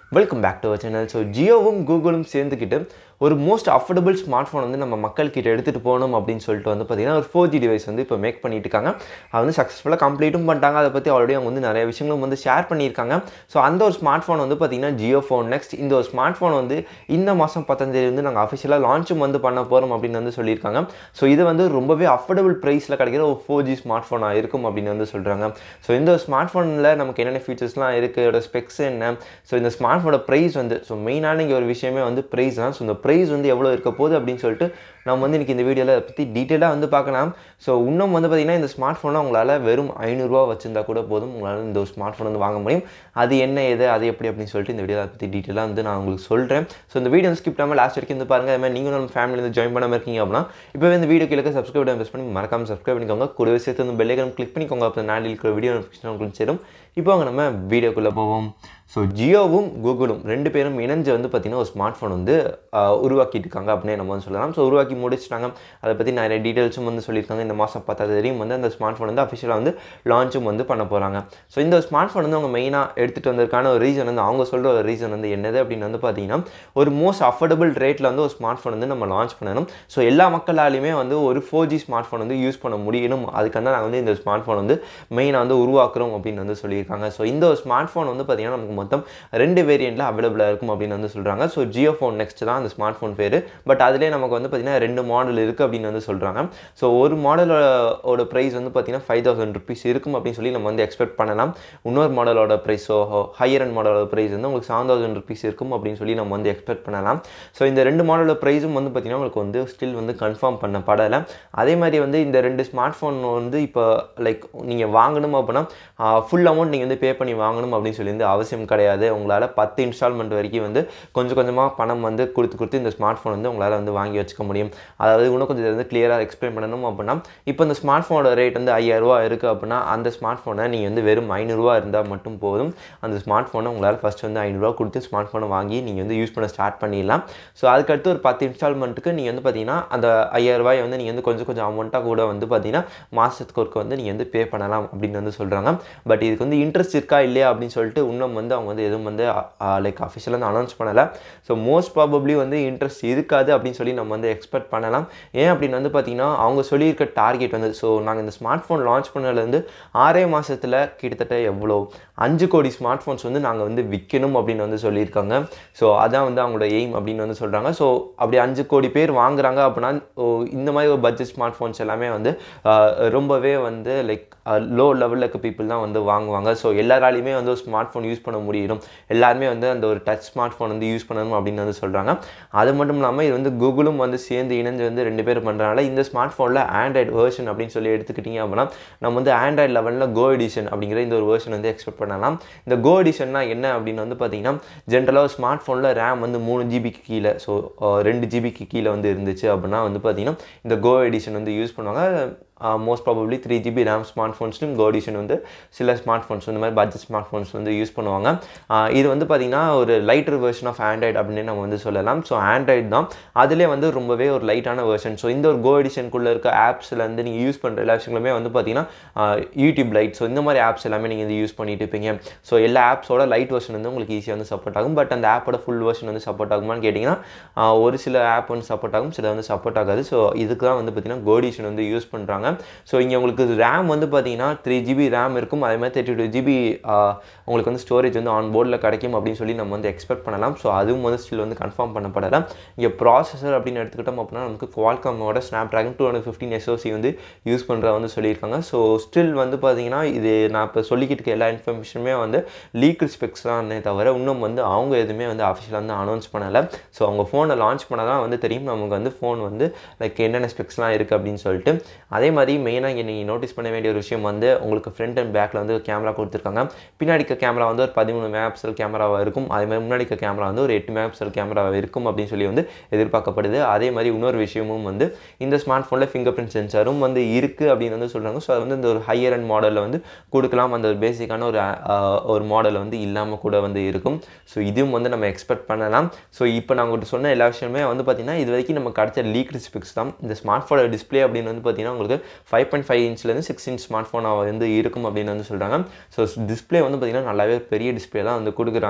welcome back to our channel so ஜியோவும் கூகுளும் சேர்ந்துக்கிட்டு ஒரு மோஸ்ட் அஃபோர்டபுள் ஸ்மார்ட் ஃபோன் வந்து நம்ம மக்கள்கிட்ட எடுத்துகிட்டு போகணும் அப்படின்னு சொல்லிட்டு வந்து பார்த்திங்கன்னா ஒரு ஃபோர் ஜி டிவைஸ் வந்து இப்போ மேக் பண்ணிட்டு இருக்காங்க அது வந்து சக்ஸஸ்ஃபுல்லாக கம்ப்ளீட்டும் பண்ணிட்டாங்க அதை பற்றி ஆல்ரெடி அவங்க வந்து நிறைய விஷயங்களும் வந்து ஷேர் பண்ணியிருக்காங்க ஸோ அந்த ஒரு ஸ்மார்ட் ஃபோன் வந்து பார்த்திங்கன்னா ஜியோ ஃபோன் நெக்ஸ்ட் இந்த ஒரு ஸ்மார்ட் ஃபோன் வந்து இந்த மாதம் பத்தாந்தேதி வந்து நாங்கள் அஃபிஷியலாக லான்ச்சும் வந்து பண்ண போகிறோம் அப்படின்னு வந்து சொல்லியிருக்காங்க ஸோ இது வந்து ரொம்பவே அஃபோர்டபுள் ப்ரைஸில் கிடைக்கிற ஒரு ஃபோர் ஜி ஸ்மார்ட் ஃபோனாக இருக்கும் அப்படின்னு வந்து சொல்கிறாங்க ஸோ இந்த ஒரு ஸ்மார்ட் ஃபோனில் நமக்கு என்னென்ன ஃபீச்சர்ஸ்லாம் இருக்குது இதோட ஸ்பெக்ஸ் என்ன ஸோ இந்த ஸ்மார்ட் ஃபோனோட ப்ரைஸ் வந்து ஸோ மெயினான இங்கே ஒரு விஷயமே வந்து ப்ரைஸ் தான் ஸோ இந்த ப்ரைஸ் வந்து எவ்வளோ இருக்க போகுது அப்படின்னு சொல்லிட்டு நம்ம வந்து இன்றைக்கி இந்த வீடியோவில் அதை பற்றி டீட்டெயிலாக வந்து பார்க்கலாம் ஸோ இன்னும் வந்து பார்த்திங்கன்னா இந்த ஸ்மார்ட் ஃபோனை உங்களால் வெறும் ஐநூறுரூவா வச்சிருந்தா கூட போதும் உங்களால் இந்த ஒரு ஸ்மார்ட் ஃபோன் வந்து வாங்க முடியும் அது என்ன எது அது எப்படி அப்படின்னு சொல்லிட்டு இந்த வீடியோ அதை பற்றி டீட்டெயிலாக வந்து நான் உங்களுக்கு சொல்கிறேன் ஸோ இந்த வீடியோ ஸ்கிப் பண்ணாமல் லாஸ்ட் வரைக்கும் வந்து பாருங்கள் அது மாதிரி நீங்கள் நம்ம ஃபேமிலி வந்து ஜாயின் பண்ணாமல் இருக்கீங்க அப்படின்னா இப்போ இந்த வீடியோ கீழே சப்ஸ்கிரைப் ப்ரெஸ் பண்ணி மறக்காமல் சப்ஸ்கிரைப் பண்ணிக்கோங்க கூடவே சேர்த்து வந்து பெல்லைக்கன் கிளிக் பண்ணிக்கோங்க அப்போ நாளில் இருக்கிற வீடியோ நோட்டிஃபிகேஷன் உங்களுக்கு சேரும் இப்போ அவங்க நம்ம வீடியோக்குள்ளே போவோம் ஸோ ஜியோவும் கூகுளும் ரெண்டு பேரும் இணைஞ்சு வந்து பார்த்திங்கன்னா ஒரு ஸ்மார்ட் ஃபோன் வந்து ஆஹ், உருவாக்கிட்டு இருக்காங்க அப்படின்னே நம்ம வந்து சொல்லலாம் ஸோ உருவாக்கி முடிச்சிட்டாங்க அதை பற்றி நிறைய டீட்டெயில்ஸும் வந்து சொல்லியிருக்காங்க இந்த மாதம் பத்தாவது வரையும் வந்து அந்த ஸ்மார்ட் ஃபோன் வந்து அஃபிஷியலாக வந்து லான்ச்சும் வந்து பண்ண போகிறாங்க ஸோ இந்த ஸ்மார்ட் ஃபோன் வந்து அவங்க மெயினாக எடுத்துகிட்டு வந்ததுக்கான ஒரு ரீசன் வந்து அவங்க சொல்கிற ஒரு ரீசன் வந்து என்னது அப்படின்னு வந்து பார்த்தீங்கன்னா ஒரு மோஸ்ட் அஃபோர்டபுள் ரேட்டில் வந்து ஒரு ஸ்மார்ட் ஃபோன் வந்து நம்ம லான்ச் பண்ணணும் ஸோ எல்லா மக்களாலையுமே வந்து ஒரு ஃபோர் ஜி ஸ்மார்ட் ஃபோன் வந்து யூஸ் பண்ண முடியணும் அதுக்காக தான் நாங்கள் வந்து இந்த ஸ்மார்ட் ஃபோன் வந்து மெயினாக வந்து உருவாக்குறோம் அப்படின்னு வந்து சொல்லியிருக்காங்க ஸோ இந்த ஒரு ஸ்மார்ட் ஃபோன் வந்து பார்த்தீங்கன்னா நமக்கு மொத்தம் ரெண்டு வேரியண்ட்டில் அவைலபிளாக இருக்கும் அப்படின்னு வந்து சொல்கிறாங்க ஸோ ஜியோ ஃபோன் நெக்ஸ்ட் தான் அந்த ஸ்மார்ட் ஃபோன் பேர் பட் அதிலே நமக்கு வந்து பார்த்தீங்கன்னா ரெண்டு மாடல் இருக்குது அப்படின்னு வந்து சொல்கிறாங்க ஸோ ஒரு மாடலோட ப்ரைஸ் வந்து பார்த்தீங்கன்னா ஃபைவ் தௌசண்ட் ருபீஸ் இருக்கும் அப்படின்னு சொல்லி நம்ம வந்து எக்ஸ்பெக்ட் பண்ணலாம் இன்னொரு மாடலோட ப்ரைஸ் ஸோ ஹையர் அண்ட் மாடலோட ப்ரைஸ் வந்து உங்களுக்கு செவன் தௌசண்ட் ருபீஸ் இருக்கும் அப்படின்னு சொல்லி நம்ம வந்து எக்ஸ்பெக்ட் பண்ணலாம் ஸோ இந்த ரெண்டு மாடலோட ப்ரைஸும் வந்து பார்த்தீங்கன்னா உங்களுக்கு வந்து ஸ்டில் வந்து கன்ஃபார்ம் பண்ணப்படலை அதே மாதிரி வந்து இந்த ரெண்டு ஸ்மார்ட் ஃபோன் வந்து இப்போ லைக் நீங்கள் வாங்கணும் அப்படின்னா ஃபுல் அமௌண்ட் நீங்கள் வந்து பே பண்ணி வாங்கணும் அப்படின்னு சொல்லி வந்து அவசியம் கிடையாது உங்களால் பத்து இன்ஸ்டால்மெண்ட் வரைக்கும் வந்து கொஞ்சம் கொஞ்சமாக பணம் வந்து கொடுத்து கொடுத்து இந்த ஸ்மார்ட் ஃபோன் வந்து உங்களால் வந்து வாங்கி வச்சுக்க முடியும் அதாவது இன்னும் கொஞ்சம் இதை வந்து கிளியராக எக்ஸ்பிளைன் பண்ணணும் அப்படின்னா இப்போ இந்த ஸ்மார்ட் ஃபோனோட ரேட் வந்து ஐயாயிரரூவா இருக்குது அப்படின்னா அந்த ஸ்மார்ட் ஃபோனை நீங்கள் வந்து வெறும் ஐநூறுரூவா இருந்தால் மட்டும் போதும் அந்த ஸ்மார்ட் ஃபோனை உங்களால் ஃபஸ்ட் வந்து ஐநூறுரூவா கொடுத்து ஸ்மார்ட் ஃபோனை வாங்கி நீங்கள் வந்து யூஸ் பண்ண ஸ்டார்ட் பண்ணிடலாம் ஸோ அதுக்கடுத்து ஒரு பத்து இன்ஸ்டால்மெண்ட்டுக்கு நீங்கள் வந்து பார்த்தீங்கன்னா அந்த ஐயாயிரரூவாயை வந்து நீங்கள் வந்து கொஞ்சம் கொஞ்சம் அமௌண்ட்டாக கூட வந்து பார்த்தீங்கன்னா மாதத்துக்கு ஒருக்க வந்து நீங்கள் வந்து பே பண்ணலாம் அப்படின்னு வந்து சொல்கிறாங்க பட் இதுக்கு வந்து இன்ட்ரெஸ்ட் இருக்கா இல்லையா அப்படின்னு சொல்லிட்டு இன்னும் வந்து அவங்க வந்து எதுவும் வந்து லைக் அஃபிஷியலாக வந்து அனௌன்ஸ் பண்ணலை ஸோ மோஸ்ட் ப்ராபப்ளி வந்து இன்ட்ரெஸ்ட் இருக்காது அப்படின்னு சொல்லி நம்ம வந்து எக்ஸ்பெக்ட் பண்ணலாம் ஏன் அப்படின்னு வந்து பார்த்தீங்கன்னா அவங்க சொல்லியிருக்க டார்கெட் வந்து ஸோ நாங்கள் இந்த ஸ்மார்ட் ஃபோன் லான்ச் பண்ணதுலேருந்து ஆறே மாதத்தில் கிட்டத்தட்ட எவ்வளோ அஞ்சு கோடி ஸ்மார்ட் ஃபோன்ஸ் வந்து நாங்கள் வந்து விற்கணும் அப்படின்னு வந்து சொல்லியிருக்காங்க ஸோ அதான் வந்து அவங்களோட எய்ம் அப்படின்னு வந்து சொல்கிறாங்க ஸோ அப்படி அஞ்சு கோடி பேர் வாங்குறாங்க அப்படின்னா ஓ, இந்த மாதிரி ஒரு பட்ஜெட் ஸ்மார்ட் ஃபோன்ஸ் எல்லாமே வந்து ஆஹ், ரொம்பவே வந்து லைக் லோ லெவலில் இருக்க பீப்புள் தான் வந்து வாங்குவாங்க ஸோ எல்லாராலையுமே வந்து ஒரு ஸ்மார்ட் ஃபோன் யூஸ் பண்ண முடியும் எல்லாருமே வந்து அந்த ஒரு டச் ஸ்மார்ட் ஃபோன் வந்து யூஸ் பண்ணணும் அப்படின்னு வந்து சொல்கிறாங்க அது மட்டும் இல்லாமல் இது வந்து கூகுளும் வந்து சேர்ந்து இணைஞ்சு வந்து ரெண்டு பேர் பண்ணுறனால இந்த ஸ்மார்ட் ஃபோனில் ஆண்ட்ராய்டு வேர்ஷன் அப்படின்னு சொல்லி எடுத்துக்கிட்டிங்க அப்படின்னா நம்ம வந்து ஆண்ட்ராய்டு லெவலில் கோ எடிஷன் அப்படிங்கிற இந்த ஒரு வேர்ஷன் வந்து எக்ஸ்பெக்ட் பண்ணலாம் இந்த கோ எடிஷன்னா என்ன அப்படின்னு வந்து பார்த்தீங்கன்னா ஜென்ரலாக ஸ்மார்ட் ஃபோனில் ரேம் வந்து மூணு ஜிபிக்கு கீழே ஸோ ரெண்டு ஜிபிக்கு கீழே வந்து இருந்துச்சு அப்படின்னா வந்து பார்த்தீங்கன்னா இந்த கோ எடிஷன் வந்து யூஸ் பண்ணுவாங்க most probably three GB RAM ஸ்மார்ட் ஃபோன்ஸ்லையும் கோ எடிஷன் வந்து சில ஸ்மார்ட் ஃபோன்ஸ் இந்த மாதிரி பட்ஜெட் ஸ்மார்ட் ஃபோன்ஸ் வந்து யூஸ் பண்ணுவாங்க ஆஹ் இது வந்து பார்த்திங்கன்னா ஒரு லைட்டர் வெர்ஷன் ஆஃப் ஆண்ட்ராய்டு அப்படின்னு நம்ம வந்து சொல்லலாம் ஸோ ஆண்ட்ராய்டு தான் அதிலே வந்து ரொம்பவே ஒரு லைட்டான வெர்ஷன் ஸோ இந்த ஒரு கோ எடிஷனுக்குள்ளே இருக்க ஆப்ஸில் வந்து நீங்கள் யூஸ் பண்ணுற எல்லா விஷயங்களுமே வந்து பார்த்தீங்கன்னா யூடியூப் லைட் ஸோ இந்த மாதிரி ஆப்ஸ் எல்லாமே நீங்கள் வந்து யூஸ் பண்ணிட்டு இருப்பீங்க ஸோ எல்லா ஆப்ஸோட லைட் வெர்ஷன் வந்து உங்களுக்கு ஈஸியாக வந்து சப்போர்ட் ஆகும் பட் அந்த ஆப்போட ஃபுல் வெர்ஷன் வந்து சப்போர்ட் ஆகுமான்னு கேட்டிங்கன்னா ஆஹ் ஒரு சில ஆப் வந்து சப்போர்ட் ஆகும் சில வந்து சப்போர்ட் ஆகாது ஸோ இதுக்கு தான் வந்து பார்த்தீங்கன்னா கோ எடிஷன் வந்து யூஸ் பண்ணுறாங்க ஸோ இங்கே உங்களுக்கு ரேம் வந்து பார்த்தீங்கன்னா த்ரீ ஜிபி ரேம் இருக்கும் அதே மாதிரி தேர்ட்டி டூ ஜிபி உங்களுக்கு வந்து ஸ்டோரேஜ் வந்து ஆன் போர்டில் கிடைக்கும் அப்படின்னு சொல்லி நம்ம வந்து எக்ஸ்பெக்ட் பண்ணலாம் ஸோ அதுவும் வந்து ஸ்டில் வந்து கன்ஃபார்ம் பண்ணப்படலை இங்கே ப்ராசஸர் அப்படின்னு எடுத்துக்கிட்டோம் அப்படின்னா நமக்கு குவால்காமோட snapdragon two hundred fifteen SOC வந்து யூஸ் பண்ணுற வந்து சொல்லியிருக்காங்க ஸோ ஸ்டில் வந்து பார்த்தீங்கன்னா இது நான் இப்போ சொல்லிக்கிட்டு இருக்க எல்லா இன்ஃபர்மேஷனுமே வந்து லீக் ஸ்பெக்ஸ் தானே தவிர இன்னும் வந்து அவங்க எதுவுமே வந்து அஃபிஷியலாக வந்து அனௌன்ஸ் பண்ணலை ஸோ அவங்க ஃபோனை லான்ச் பண்ணால் தான் வந்து தெரியும் நமக்கு வந்து ஃபோன் வந்து லைக் என்னென்ன ஸ்பெக்ஸ்லாம் இருக்குது அப்படின்னு சொல்லிட்டு அதே மாதிரி மெயினாக இங்கே நீங்கள் நோட்டீஸ் பண்ண வேண்டிய ஒரு விஷயம் வந்து உங்களுக்கு ஃப்ரண்ட் அண்ட் பேக்கில் வந்து கேமரா கொடுத்துருக்காங்க பின்னாடி இருக்க கேமரா வந்து ஒரு பதிமூணு மெகாபிக்சல் கேமராவாக இருக்கும் அதே மாதிரி முன்னாடி இருக்க கேமரா வந்து ஒரு எட்டு மெகாபிக்சல் கேமராவாக இருக்கும் அப்படின்னு சொல்லி வந்து எதிர்பார்க்கப்படுது அதே மாதிரி இன்னொரு விஷயமும் வந்து இந்த ஸ்மார்ட் ஃபோனில் ஃபிங்கர் பிரிண்ட் சென்சாரும் வந்து இருக்குது அப்படின்னு வந்து சொல்கிறாங்க ஸோ அது வந்து இந்த ஒரு ஹையர் அண்ட் மாடலில் வந்து கொடுக்கலாம் அந்த ஒரு பேசிக்கான ஒரு ஆஹ், ஒரு மாடல் வந்து இல்லாமல் கூட வந்து இருக்கும் ஸோ இதுவும் வந்து நம்ம எக்ஸ்பெக்ட் பண்ணலாம் ஸோ இப்போ நான் உங்கள்கிட்ட சொன்ன எல்லா விஷயமே வந்து பார்த்தீங்கன்னா இது வரைக்கும் நம்ம கிடைச்ச லீக் ஸ்பெக்ஸ் தான் இந்த ஸ்மார்ட் ஃபோனோட டிஸ்ப்ளே அப்படின்னு வந்து பார்த்தீங்கன்னா உங்களுக்கு ஃபைவ் பாயிண்ட் ஃபைவ் இன்ச்லேருந்து சிக்ஸ் இன்ச் ஸ்மார்ட் ஃபோனாக வந்து இருக்கும் அப்படின்னு வந்து சொல்கிறாங்க ஸோ டிஸ்ப்ளே வந்து பார்த்தீங்கன்னா நல்லாவே பெரிய டிஸ்ப்ளே தான் வந்து கொடுக்குறாங்க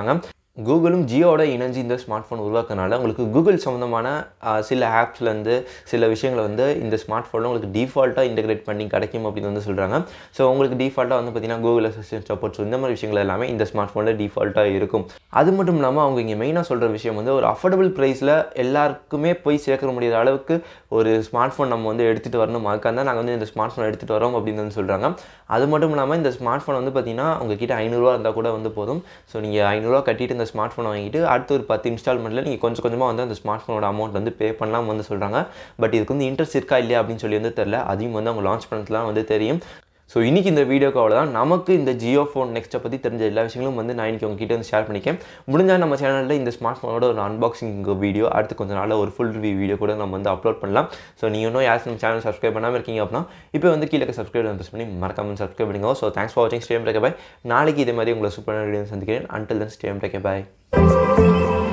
கூகுளும் ஜியோட இணைஞ்சு இந்த ஸ்மார்ட் ஃபோன் உருவாக்குறதுனால உங்களுக்கு கூகுள் சம்மந்தமான ஆஹ், சில ஆப்ஸ்லேருந்து சில விஷயங்களை வந்து இந்த ஸ்மார்ட் ஃபோனில் உங்களுக்கு டிஃபால்ட்டாக இன்டெகிரேட் பண்ணி கிடைக்கும் அப்படின்னு வந்து சொல்கிறாங்க ஸோ உங்களுக்கு டிஃபால்ட்டாக வந்து பார்த்தீங்கன்னா கூகுள் அசிஸ்டன்ட் சப்போர்ட் இந்த மாதிரி விஷயங்கள் எல்லாமே இந்த ஸ்மார்ட் ஃபோனில் டிஃபால்ட்டாக இருக்கும் அது மட்டும் இல்லாமல் அவங்க இங்கே மெயினாக சொல்கிற விஷயம் வந்து ஒரு அஃபோர்டபுள் ப்ரைஸில் எல்லாருக்குமே போய் சேர்க்க முடியாத அளவுக்கு ஒரு ஸ்மார்ட் ஃபோன் நம்ம வந்து எடுத்துகிட்டு வரணும் அதுக்காக தான் நாங்கள் வந்து இந்த ஸ்மார்ட் ஃபோன் எடுத்துகிட்டு வரோம் அப்படின்னு வந்து சொல்கிறாங்க அது மட்டும் இல்லாமல் இந்த ஸ்மார்ட் ஃபோன் வந்து பார்த்தீங்கன்னா உங்ககிட்ட ஐநூறுரூவா இருந்தால் கூட வந்து போதும் ஸோ நீங்கள் ஐநூறுரூவா கட்டிட்டு இந்த ஸ்மார்ட் ஃபோனை வாங்கிட்டு அடுத்து ஒரு பத்து இன்ஸ்டால்மெண்ட்டில் நீங்கள் கொஞ்சம் கொஞ்சமாக வந்து அந்த ஸ்மார்ட் ஃபோனோட அமௌண்ட் வந்து பே பண்ணலாம் வந்து சொல்கிறாங்க பட் இதுக்கு வந்து இன்ட்ரெஸ்ட் இருக்கா இல்லையா அப்படின்னு சொல்லி வந்து தெரில அதையும் வந்து அவங்க லான்ச் பண்ணதுலாம் வந்து தெரியும் ஸோ இன்றைக்கி இந்த வீடியோக்கு அவ்வளோதான் நமக்கு இந்த ஜியோ ஃபோன் நெக்ஸ்ட்டை பற்றி தெரிஞ்ச எல்லா விஷயங்களும் வந்து நான் இன்றைக்கி உங்ககிட்ட வந்து ஷேர் பண்ணிக்கேன் முடிஞ்சால் நம்ம சேனலில் இந்த ஸ்மார்ட் ஃபோனோட ஒரு அன்பாக்சிங் வீடியோ அடுத்து கொஞ்சம் நாளில் ஒரு ஃபுல் ரிவ்யூ வீடியோ கூட நம்ம வந்து அப்லோட் பண்ணலாம் ஸோ நீங்கள் இன்னும் யாரும் நம்ம சேனல் சப்ஸ்கிரைப் பண்ணாமல் இருக்கீங்க அப்படின்னா இப்போ வந்து கீழே சப்ஸ்கிரைப் ப்ரெஸ் பண்ணி மறக்காம சப்ஸ்கிரைப் பண்ணுங்க ஸோ தேங்க்ஸ் ஃபார் வாட்சிங் ஸ்டேம் டேக்கே பாய் நாளைக்கு இதே மாதிரி உங்களை சூப்பரான வீடியோ சந்திக்கிறேன் அன்டில் தன் ஸ்டேம் டேக்கே பாய்